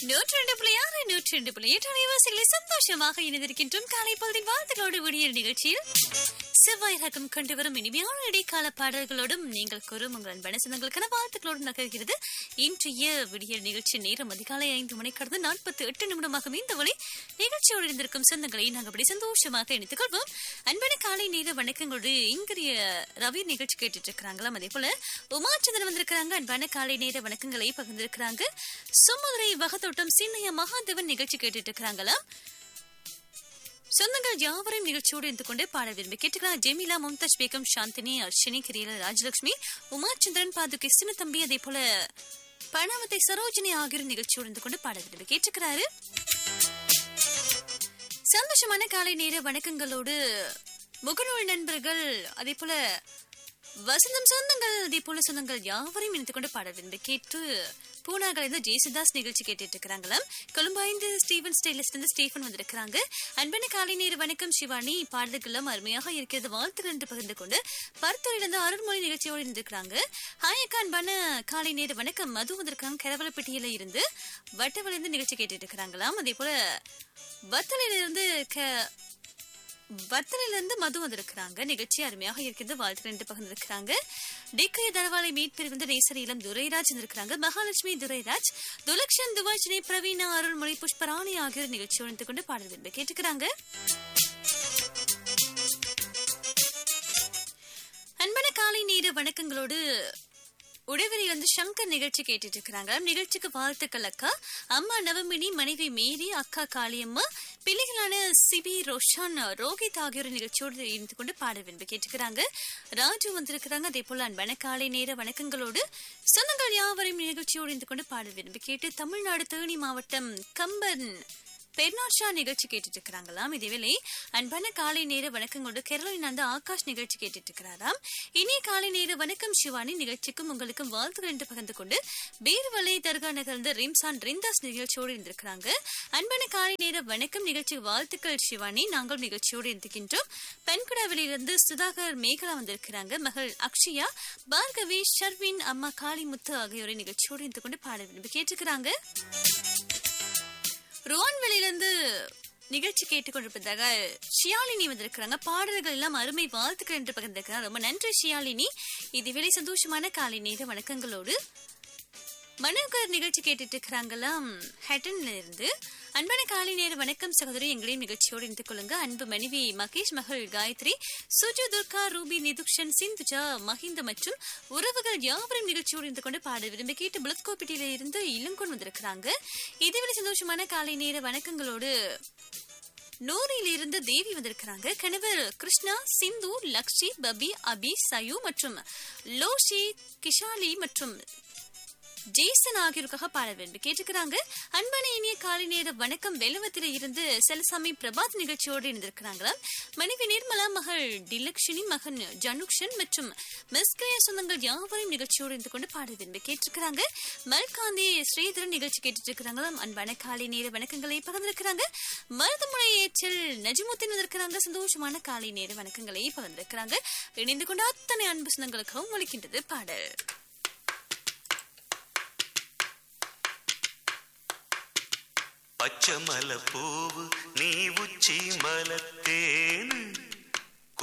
நூற்றி ரெண்டு புள்ளி ஆறு நூற்றி ரெண்டு புள்ளி எட்டு அலைவாசிகளை சந்தோஷமாக இணைந்திருக்கின்றோம் காலை பொழுதின் வாழ்த்துக்களோடு விடிய நிகழ்ச்சியில் செவ்வாய் ரகம் கொண்டு வரும் இனிமையான இடைக்கால பாடல்களோடும் நீங்கள் கூறும் உங்கள் அன்பான சொந்தங்களுக்கான வாழ்த்துக்களோடும் நகர்கிறது இன்றைய விடிய நிகழ்ச்சி நேரம் அதிகாலை ஐந்து மணி கடந்து நாற்பத்தி எட்டு நிமிடமாகும் இந்த வழி நிகழ்ச்சியோடு இருந்திருக்கும் சொந்தங்களை நாங்கள் அப்படி சந்தோஷமாக இணைத்துக் கொள்வோம் அன்பான காலை நேர வணக்கங்களோடு இன்றைய ரவி நிகழ்ச்சி கேட்டுட்டு இருக்கிறாங்களாம் அதே போல உமாச்சந்திரன் வந்திருக்கிறாங்க அன்பான காலை நேர வணக்கங்களை பகிர்ந்திருக்கிறாங்க சுமதுரை வகத்தோட்டம் சின்னைய மகாதேவன் நிகழ்ச்சி கேட்டுட்டு இருக்கிறாங்களாம் சொந்தங்கள் யாவரையும் நிகழ்ச்சியோடு இருந்து கொண்டு பாட விரும்பி கேட்டுக்கிறார் ஜெமிலா மும்தாஜ் பேகம் சாந்தினி அர்ஷினி கிரியல ராஜலட்சுமி உமாச்சந்திரன் பாதுகை சின்னத்தம்பி அதே போல பணவத்தை சரோஜினி ஆகியோர் நிகழ்ச்சியோடு இருந்து கொண்டு பாட விரும்பி கேட்டுக்கிறாரு சந்தோஷமான காலை நேர வணக்கங்களோடு முகநூல் நண்பர்கள் அதே போல வசந்தம் சொந்தங்கள் அதே போல சொந்தங்கள் யாவரையும் இணைத்துக் கொண்டு பாட விரும்பி கேட்டு பூனாகல இருந்து ஜெயசுதாஸ் நிகழ்ச்சி கேட்டுட்டு இருக்கிறாங்களாம் கொழும்பாய்ந்து ஸ்டீவன் ஸ்டைலிஸ்ட் இருந்து ஸ்டீஃபன் வந்திருக்கிறாங்க அன்பான காலை நேர வணக்கம் சிவானி பாடல்களும் அருமையாக இருக்கிறது வாழ்த்துக்கள் என்று பகிர்ந்து கொண்டு பருத்துறையிலிருந்து அருள்மொழி நிகழ்ச்சியோடு இருந்திருக்கிறாங்க ஹாய் அக்கா அன்பான காலை நேர வணக்கம் மது வந்திருக்காங்க கரவலப்பட்டியில இருந்து வட்டவழிந்து நிகழ்ச்சி கேட்டுட்டு இருக்கிறாங்களாம் அதே போல வத்தலையில இருந்து க வத்தலில இருந்து மது வந்திருக்கிறாங்க நிகழ்ச்சி அருமையாக இருக்கிறது வாழ்த்து ரெண்டு பகிர்ந்திருக்கிறாங்க டிக்கைய தரவாலை மீட்பில் வந்து நேசரியிலம் துரைராஜ் இருந்திருக்கிறாங்க மகாலட்சுமி துரைராஜ் துலக்ஷன் துவாஜினி பிரவீனா அருள்மொழி புஷ்பராணி ஆகியோர் நிகழ்ச்சி ஒழித்து கொண்டு பாடல் விரும்பி கேட்டுக்கிறாங்க அன்பான காலை நேர வணக்கங்களோடு உடைவெளியில வந்து சங்கர் நிகழ்ச்சி கேட்டுட்டு இருக்கிறாங்க நிகழ்ச்சிக்கு வாழ்த்துக்கள் அக்கா அம்மா நவமினி மனைவி மேரி அக்கா காளியம்மா பிள்ளைகளான சிபி ரோஷான் ரோஹித் ஆகியோர் நிகழ்ச்சியோடு இருந்து கொண்டு பாட விரும்பி கேட்டுக்கிறாங்க ராஜு வந்திருக்கிறாங்க அதே போல அன்பான காலை நேர வணக்கங்களோடு சொந்தங்கள் யாவரையும் நிகழ்ச்சியோடு இருந்து கொண்டு பாட விரும்பி கேட்டு தமிழ்நாடு தேனி மாவட்டம் கம்பன் பெர்னாஷா நிகழ்ச்சி கேட்டுட்டு இருக்கிறாங்களாம் இதேவேளை அன்பான காலை நேர வணக்கங்களோடு கேரளின் அந்த ஆகாஷ் நிகழ்ச்சி கேட்டுட்டு இருக்கிறாராம் இனிய காலை நேர வணக்கம் சிவானி நிகழ்ச்சிக்கும் உங்களுக்கும் வாழ்த்துக்கள் என்று பகிர்ந்து கொண்டு பீர்வலை தர்கா நகர்ந்து ரிம்சான் ரிந்தாஸ் நிகழ்ச்சியோடு இருந்திருக்கிறாங்க அன்பான காலை நேர வணக்கம் நிகழ்ச்சி வாழ்த்துக்கள் சிவானி நாங்கள் நிகழ்ச்சியோடு இருந்திருக்கின்றோம் பெண்குடாவிலிருந்து சுதாகர் மேகலா வந்திருக்கிறாங்க மகள் அக்ஷயா பார்கவி ஷர்வின் அம்மா காளிமுத்து ஆகியோரை நிகழ்ச்சியோடு இருந்து கொண்டு பாட விரும்பி கேட்டுக்கிறாங்க ருவான்வெளியிலிருந்து நிகழ்ச்சி கேட்டுக்கொண்டிருப்பதாக ஷியாலினி வந்திருக்கிறாங்க பாடல்கள் எல்லாம் அருமை வாழ்த்துக்கள் என்று பகிர்ந்திருக்கிறாங்க ரொம்ப நன்றி ஷியாலினி இதுவேளை சந்தோஷமான காலை நேர வணக்கங்களோடு மனோகர் நிகழ்ச்சி கேட்டுட்டு இருக்கிறாங்களாம் ஹெட்டன்ல இருந்து அன்பான காலை நேர வணக்கம் சகோதரி எங்களையும் நிகழ்ச்சியோடு இணைத்துக் கொள்ளுங்க அன்பு மனைவி மகேஷ் மகள் காயத்ரி சுஜு துர்கா ரூபி நிதுக்ஷன் சிந்துஜா மஹிந்த மற்றும் உறவுகள் யாவரும் நிகழ்ச்சியோடு இருந்து கொண்டு பாட விரும்பி கேட்டு புலத்கோப்பிட்டியில இருந்து இளங்கோன் வந்திருக்கிறாங்க இதுவரை சந்தோஷமான காலை நேர வணக்கங்களோடு நூறில் இருந்து தேவி வந்திருக்கிறாங்க கணவர் கிருஷ்ணா சிந்து லக்ஷி பபி அபி சயு மற்றும் லோஷி கிஷாலி மற்றும் ஜேசன் ஆகியோருக்காக பாட வேண்டும் கேட்டுக்கிறாங்க அன்பான இனிய காலை நேர வணக்கம் வெலுவத்தில இருந்து செலசாமி பிரபாத் நிகழ்ச்சியோடு இருந்திருக்கிறாங்களா மனைவி நிர்மலா மகள் டிலக்ஷினி மகன் ஜனுக்ஷன் மற்றும் மிஸ்கிரிய சொந்தங்கள் யாவரையும் நிகழ்ச்சியோடு இருந்து கொண்டு பாட விரும்பி கேட்டிருக்கிறாங்க மல்காந்தி ஸ்ரீதரன் நிகழ்ச்சி கேட்டுட்டு இருக்கிறாங்களா அன்பான காலை நேர வணக்கங்களை பகிர்ந்திருக்கிறாங்க மருதமுனை ஏற்றில் நஜிமுத்தின் வந்திருக்கிறாங்க சந்தோஷமான காலை நேர வணக்கங்களை பகிர்ந்திருக்கிறாங்க இணைந்து கொண்ட அத்தனை அன்பு சொந்தங்களுக்காகவும் ஒழிக்கின்றது பாடல் பச்சை மலை பூவு நீ உச்சி மலத்தேன்